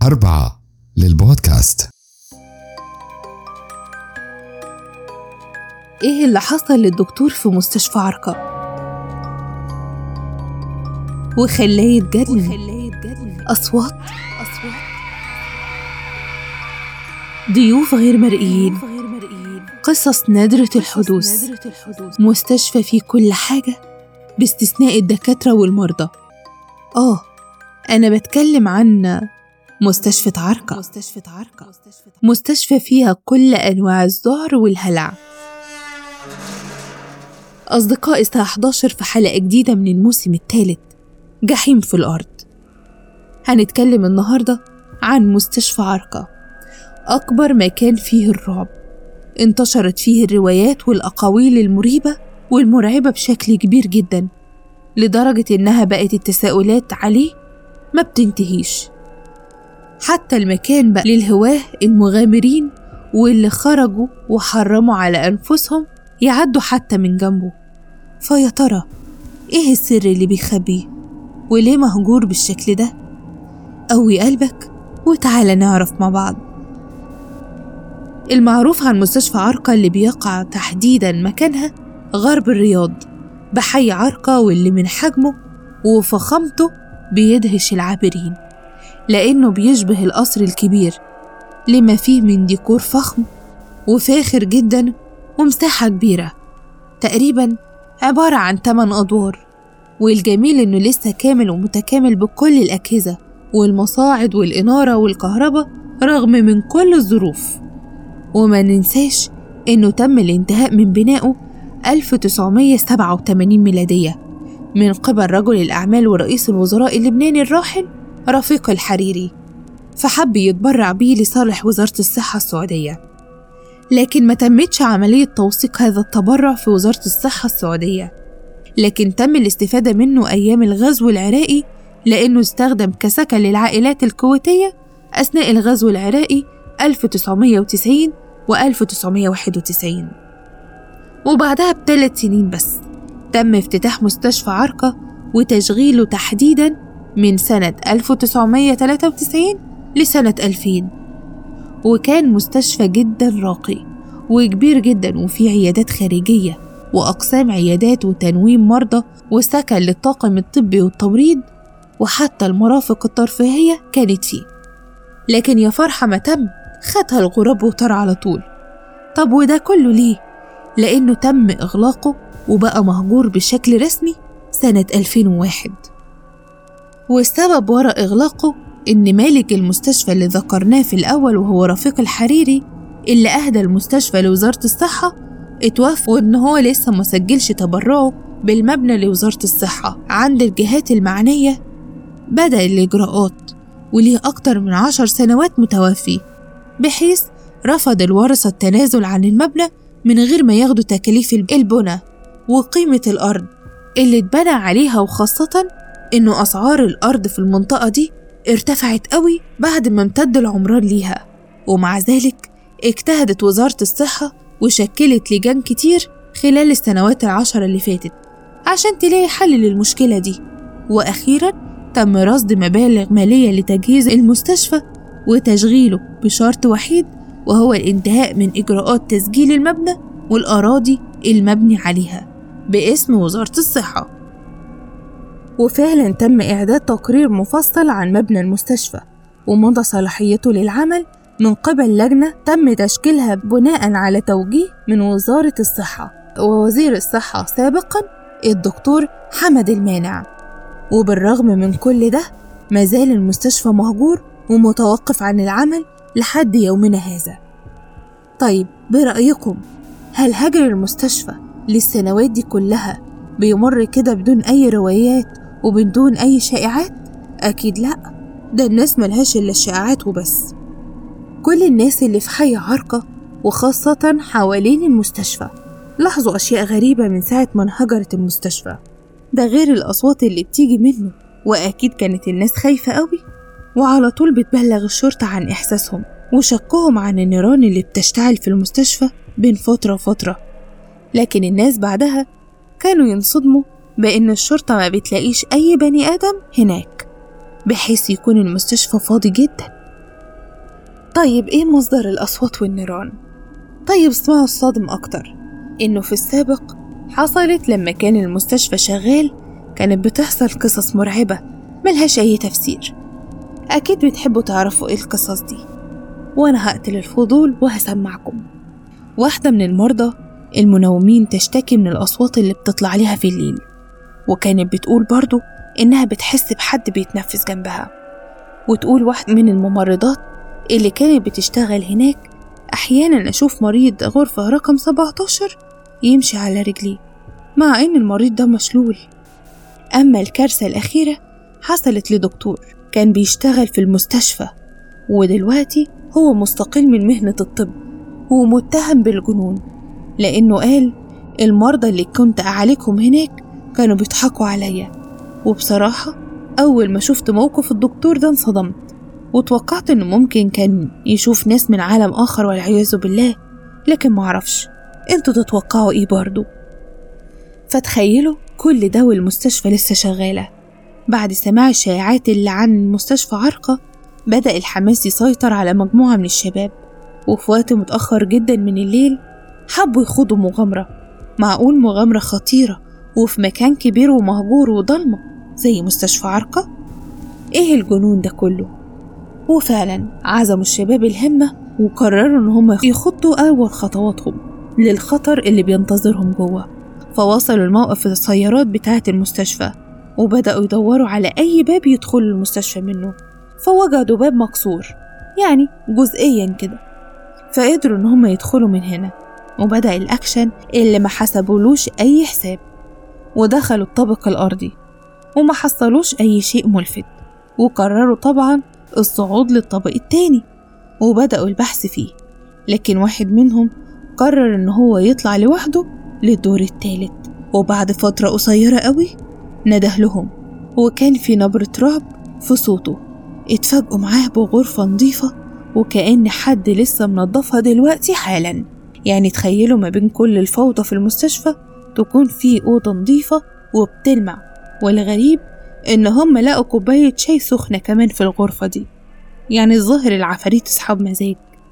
أربعة للبودكاست إيه اللي حصل للدكتور في مستشفى عركة؟ وخلاه يتجنن أصوات ضيوف غير مرئيين قصص نادرة الحدوث مستشفى فيه كل حاجة باستثناء الدكاترة والمرضى آه أنا بتكلم عن مستشفى عركة مستشفى عركة مستشفى فيها كل أنواع الذعر والهلع أصدقاء الساعة 11 في حلقة جديدة من الموسم الثالث جحيم في الأرض هنتكلم النهاردة عن مستشفى عركة أكبر مكان فيه الرعب انتشرت فيه الروايات والأقاويل المريبة والمرعبة بشكل كبير جدا لدرجة إنها بقت التساؤلات عليه ما بتنتهيش حتى المكان بقى للهواه المغامرين واللي خرجوا وحرموا على أنفسهم يعدوا حتى من جنبه فيا ترى إيه السر اللي بيخبيه وليه مهجور بالشكل ده قوي قلبك وتعالى نعرف مع بعض المعروف عن مستشفى عرقة اللي بيقع تحديدا مكانها غرب الرياض بحي عرقة واللي من حجمه وفخامته بيدهش العابرين لأنه بيشبه القصر الكبير لما فيه من ديكور فخم وفاخر جدا ومساحة كبيرة تقريبا عبارة عن 8 أدوار والجميل إنه لسه كامل ومتكامل بكل الأجهزة والمصاعد والإنارة والكهرباء رغم من كل الظروف وما ننساش إنه تم الانتهاء من بنائه 1987 ميلادية من قبل رجل الأعمال ورئيس الوزراء اللبناني الراحل رفيق الحريري فحب يتبرع بيه لصالح وزارة الصحة السعودية لكن ما تمتش عملية توثيق هذا التبرع في وزارة الصحة السعودية لكن تم الاستفادة منه أيام الغزو العراقي لأنه استخدم كسكن للعائلات الكويتية أثناء الغزو العراقي 1990 و 1991 وبعدها بثلاث سنين بس تم افتتاح مستشفى عركة وتشغيله تحديدا من سنة 1993 لسنة 2000 وكان مستشفى جدا راقي وكبير جدا وفيه عيادات خارجية وأقسام عيادات وتنويم مرضى وسكن للطاقم الطبي والتمريض وحتى المرافق الترفيهية كانت فيه لكن يا فرحة ما تم خدها الغراب وطار على طول طب وده كله ليه؟ لأنه تم إغلاقه وبقى مهجور بشكل رسمي سنة 2001 والسبب وراء إغلاقه إن مالك المستشفى اللي ذكرناه في الأول وهو رفيق الحريري اللي أهدى المستشفى لوزارة الصحة اتوفى وإن هو لسه مسجلش تبرعه بالمبنى لوزارة الصحة عند الجهات المعنية بدأ الإجراءات وليه أكتر من عشر سنوات متوفي بحيث رفض الورثة التنازل عن المبنى من غير ما ياخدوا تكاليف البنى وقيمة الأرض اللي اتبنى عليها وخاصة إنه أسعار الأرض في المنطقة دي ارتفعت قوي بعد ما امتد العمران ليها ومع ذلك اجتهدت وزارة الصحة وشكلت لجان كتير خلال السنوات العشرة اللي فاتت عشان تلاقي حل للمشكلة دي وأخيرا تم رصد مبالغ مالية لتجهيز المستشفى وتشغيله بشرط وحيد وهو الانتهاء من إجراءات تسجيل المبنى والأراضي المبني عليها باسم وزارة الصحة وفعلا تم إعداد تقرير مفصل عن مبنى المستشفى ومضى صلاحيته للعمل من قبل لجنة تم تشكيلها بناء على توجيه من وزارة الصحة ووزير الصحة سابقا الدكتور حمد المانع وبالرغم من كل ده مازال المستشفى مهجور ومتوقف عن العمل لحد يومنا هذا طيب برأيكم هل هجر المستشفى للسنوات دي كلها بيمر كده بدون أي روايات وبدون أي شائعات؟ أكيد لأ ده الناس ملهاش إلا الشائعات وبس كل الناس اللي في حي عرقة وخاصة حوالين المستشفى لاحظوا أشياء غريبة من ساعة ما انهجرت المستشفى ده غير الأصوات اللي بتيجي منه وأكيد كانت الناس خايفة قوي وعلى طول بتبلغ الشرطة عن إحساسهم وشكهم عن النيران اللي بتشتعل في المستشفى بين فترة وفترة لكن الناس بعدها كانوا ينصدموا بإن الشرطة ما بتلاقيش أي بني آدم هناك بحيث يكون المستشفى فاضي جدا طيب إيه مصدر الأصوات والنيران؟ طيب اسمعوا الصادم أكتر إنه في السابق حصلت لما كان المستشفى شغال كانت بتحصل قصص مرعبة ملهاش أي تفسير أكيد بتحبوا تعرفوا إيه القصص دي وأنا هقتل الفضول وهسمعكم واحدة من المرضى المنومين تشتكي من الأصوات اللي بتطلع عليها في الليل وكانت بتقول برضو إنها بتحس بحد بيتنفس جنبها وتقول واحدة من الممرضات اللي كانت بتشتغل هناك أحيانا أشوف مريض غرفة رقم 17 يمشي على رجليه مع إن المريض ده مشلول أما الكارثة الأخيرة حصلت لدكتور كان بيشتغل في المستشفى ودلوقتي هو مستقل من مهنة الطب ومتهم بالجنون لأنه قال المرضى اللي كنت أعالجهم هناك كانوا بيضحكوا عليا وبصراحة أول ما شفت موقف الدكتور ده انصدمت وتوقعت إنه ممكن كان يشوف ناس من عالم آخر والعياذ بالله لكن معرفش انتوا تتوقعوا ايه برضو فتخيلوا كل ده والمستشفى لسه شغالة بعد سماع الشائعات اللي عن مستشفى عرقة بدأ الحماس يسيطر على مجموعة من الشباب وفي وقت متأخر جدا من الليل حبوا يخوضوا مغامرة معقول مغامرة خطيرة وفي مكان كبير ومهجور وضلمة زي مستشفى عرقة ايه الجنون ده كله وفعلا عزموا الشباب الهمة وقرروا ان هم يخطوا اول خطواتهم للخطر اللي بينتظرهم جوه فوصلوا الموقف السيارات بتاعة المستشفى وبدأوا يدوروا على أي باب يدخلوا المستشفى منه فوجدوا باب مكسور يعني جزئيا كده فقدروا إن هم يدخلوا من هنا وبدأ الأكشن اللي ما حسبولوش أي حساب ودخلوا الطابق الأرضي وما حصلوش أي شيء ملفت وقرروا طبعا الصعود للطابق التاني وبدأوا البحث فيه لكن واحد منهم قرر إن هو يطلع لوحده للدور التالت وبعد فترة قصيرة قوي نده لهم وكان في نبرة رعب في صوته اتفاجئوا معاه بغرفة نظيفة وكأن حد لسه منضفها دلوقتي حالا يعني تخيلوا ما بين كل الفوضى في المستشفى تكون في أوضة نظيفة وبتلمع والغريب إن هم لقوا كوباية شاي سخنة كمان في الغرفة دي يعني الظاهر العفاريت أصحاب مزاج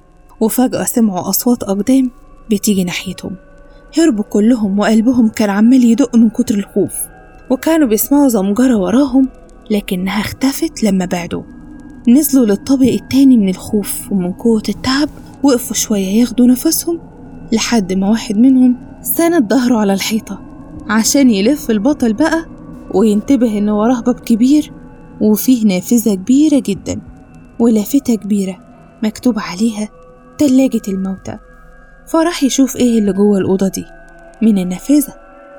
وفجأة سمعوا أصوات أقدام بتيجي ناحيتهم هربوا كلهم وقلبهم كان عمال يدق من كتر الخوف وكانوا بيسمعوا زمجرة وراهم لكنها اختفت لما بعدوا نزلوا للطابق التاني من الخوف ومن قوة التعب وقفوا شوية ياخدوا نفسهم لحد ما واحد منهم سند ظهره على الحيطة عشان يلف البطل بقى وينتبه إن وراه باب كبير وفيه نافذة كبيرة جدا ولافتة كبيرة مكتوب عليها تلاجة الموتى فراح يشوف ايه اللي جوه الأوضة دي من النافذة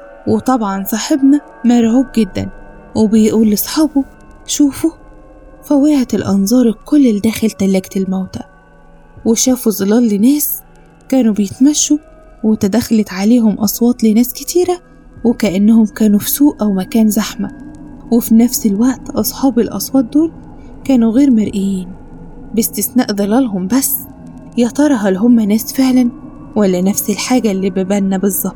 وطبعا صاحبنا مرعوب جدا وبيقول لصحابه شوفوا فوقعت الأنظار الكل اللي داخل تلاجة الموتى وشافوا ظلال لناس كانوا بيتمشوا وتدخلت عليهم أصوات لناس كتيرة وكأنهم كانوا في سوق أو مكان زحمة وفي نفس الوقت أصحاب الأصوات دول كانوا غير مرئيين باستثناء ظلالهم بس يا ترى هل هم ناس فعلا ولا نفس الحاجة اللي ببالنا بالظبط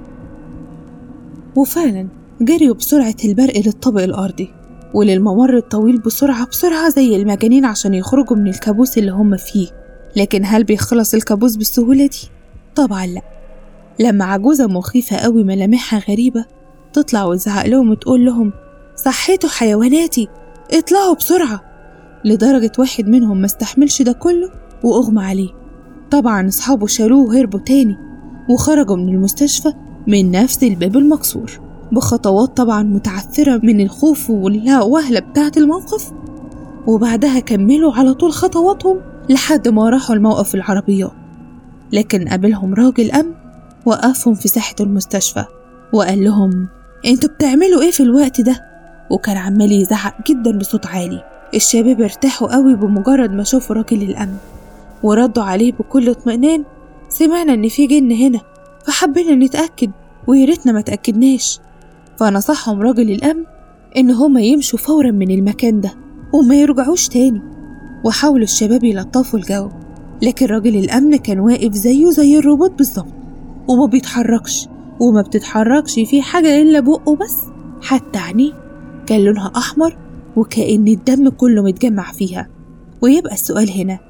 وفعلا جريوا بسرعة البرق للطابق الأرضي وللممر الطويل بسرعة بسرعة زي المجانين عشان يخرجوا من الكابوس اللي هم فيه لكن هل بيخلص الكابوس بالسهولة دي؟ طبعا لأ لما عجوزة مخيفة قوي ملامحها غريبة تطلع وتزعق لهم وتقول لهم صحيتوا حيواناتي اطلعوا بسرعة لدرجة واحد منهم ما استحملش ده كله وأغمى عليه طبعا أصحابه شالوه وهربوا تاني وخرجوا من المستشفى من نفس الباب المكسور بخطوات طبعا متعثرة من الخوف والوهلة بتاعة الموقف وبعدها كملوا على طول خطواتهم لحد ما راحوا الموقف العربيات لكن قابلهم راجل أمن وقفهم في ساحة المستشفى وقال لهم انتوا بتعملوا ايه في الوقت ده وكان عمال يزعق جدا بصوت عالي الشباب ارتاحوا قوي بمجرد ما شافوا راجل الأمن وردوا عليه بكل اطمئنان سمعنا إن في جن هنا فحبينا نتأكد وياريتنا ما تأكدناش فنصحهم راجل الأمن إن هما يمشوا فورا من المكان ده وما يرجعوش تاني وحاولوا الشباب يلطفوا الجو لكن راجل الأمن كان واقف زيه زي الروبوت بالظبط وما بيتحركش وما بتتحركش فيه حاجة إلا بقه بس حتى عينيه كان لونها أحمر وكأن الدم كله متجمع فيها ويبقى السؤال هنا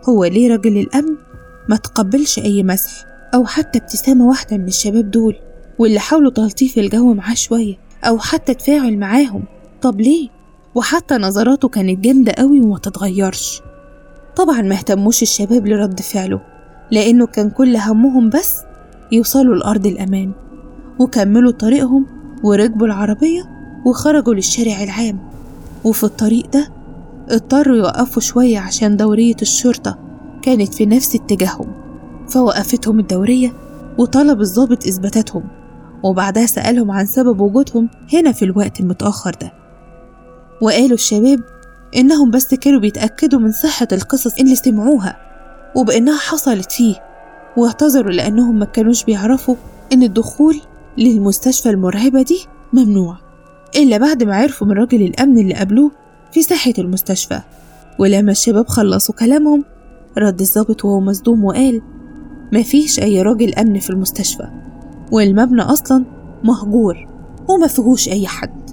هو ليه راجل الأمن ما تقبلش أي مسح أو حتى ابتسامة واحدة من الشباب دول واللي حاولوا تلطيف الجو معاه شوية أو حتى تفاعل معاهم طب ليه؟ وحتى نظراته كانت جامدة قوي وما تتغيرش طبعا ما اهتموش الشباب لرد فعله لأنه كان كل همهم بس يوصلوا لأرض الأمان وكملوا طريقهم وركبوا العربية وخرجوا للشارع العام وفي الطريق ده اضطروا يوقفوا شوية عشان دورية الشرطة كانت في نفس اتجاههم فوقفتهم الدورية وطلب الضابط إثباتاتهم وبعدها سألهم عن سبب وجودهم هنا في الوقت المتأخر ده وقالوا الشباب إنهم بس كانوا بيتأكدوا من صحة القصص اللي سمعوها وبإنها حصلت فيه واعتذروا لأنهم ما كانوش بيعرفوا إن الدخول للمستشفى المرعبة دي ممنوع إلا بعد ما عرفوا من راجل الأمن اللي قابلوه في ساحة المستشفى ولما الشباب خلصوا كلامهم رد الظابط وهو مصدوم وقال مفيش أي راجل أمن في المستشفى والمبنى أصلا مهجور وما فيهوش أي حد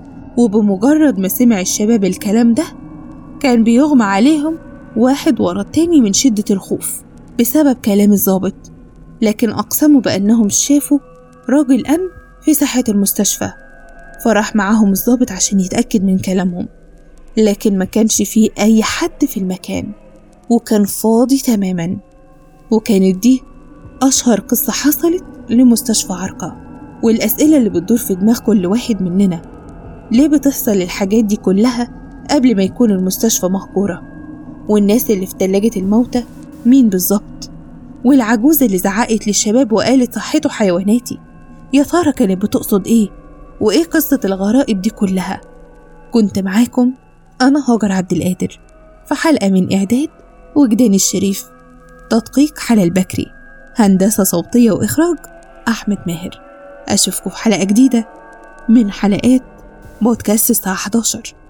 وبمجرد ما سمع الشباب الكلام ده كان بيغمى عليهم واحد ورا التاني من شدة الخوف بسبب كلام الظابط لكن أقسموا بأنهم شافوا راجل أمن في ساحة المستشفى فراح معاهم الظابط عشان يتأكد من كلامهم لكن ما كانش فيه أي حد في المكان وكان فاضي تماما وكانت دي أشهر قصة حصلت لمستشفى عرقة والأسئلة اللي بتدور في دماغ كل واحد مننا ليه بتحصل الحاجات دي كلها قبل ما يكون المستشفى مهجورة والناس اللي في تلاجة الموتى مين بالظبط والعجوز اللي زعقت للشباب وقالت صحته حيواناتي يا ترى كانت بتقصد ايه وايه قصة الغرائب دي كلها كنت معاكم أنا هاجر عبد القادر في حلقة من إعداد وجدان الشريف تدقيق حلا البكري هندسة صوتية وإخراج أحمد ماهر أشوفكم في حلقة جديدة من حلقات بودكاست الساعة 11